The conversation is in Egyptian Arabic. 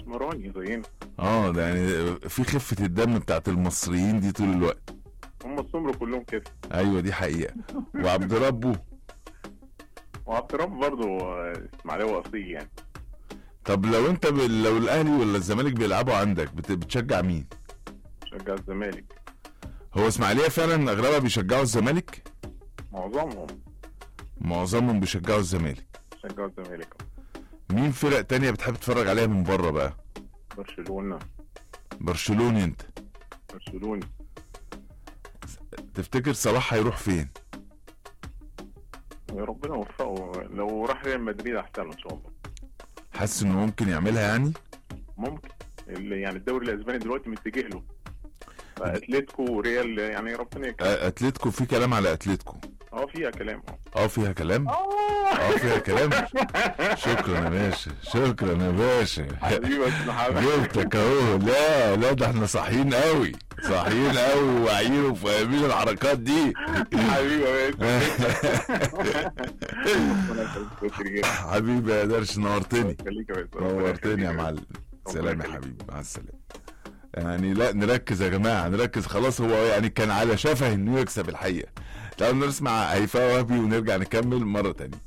اسمراني زينا اه ده يعني في خفه الدم بتاعت المصريين دي طول الوقت هم السمر كلهم كده ايوه دي حقيقه وعبد ربه وعبد الرب برضه اسماعيلاوي اصيل يعني طب لو انت ب... لو الاهلي ولا الزمالك بيلعبوا عندك بت... بتشجع مين شجع الزمالك هو اسماعيليه فعلا اغلبها بيشجعوا الزمالك معظمهم معظمهم بيشجعوا الزمالك شجعوا الزمالك مين فرق تانية بتحب تتفرج عليها من بره بقى برشلونه برشلوني انت برشلوني تفتكر صلاح هيروح فين يا ربنا يوفقه لو راح ريال مدريد احسن له ان شاء الله حاسس انه ممكن يعملها يعني ممكن اللي يعني الدوري الاسباني دلوقتي متجه له اتلتيكو وريال يعني ربنا يكرم آه، اتلتيكو في كلام على اتلتيكو اه فيها كلام اه اه فيها كلام اه فيها كلام شكرا يا باشا شكرا يا باشا حبيبي بس محمد جبتك اهو لا لا ده احنا صاحيين قوي صاحيين قوي وواعيين وفاهمين الحركات دي حبيبي يا باشا ربنا يخليك يا حبيبي يا درش نورتني خليك يا باشا ربنا نورتني يا يخليك. معلم سلام يا يخليك. حبيبي مع السلامه يعني لا نركز يا جماعه نركز خلاص هو يعني كان على شفه انه يكسب الحقيقه تعالوا نسمع هيفاء وهبي ونرجع نكمل مره تانية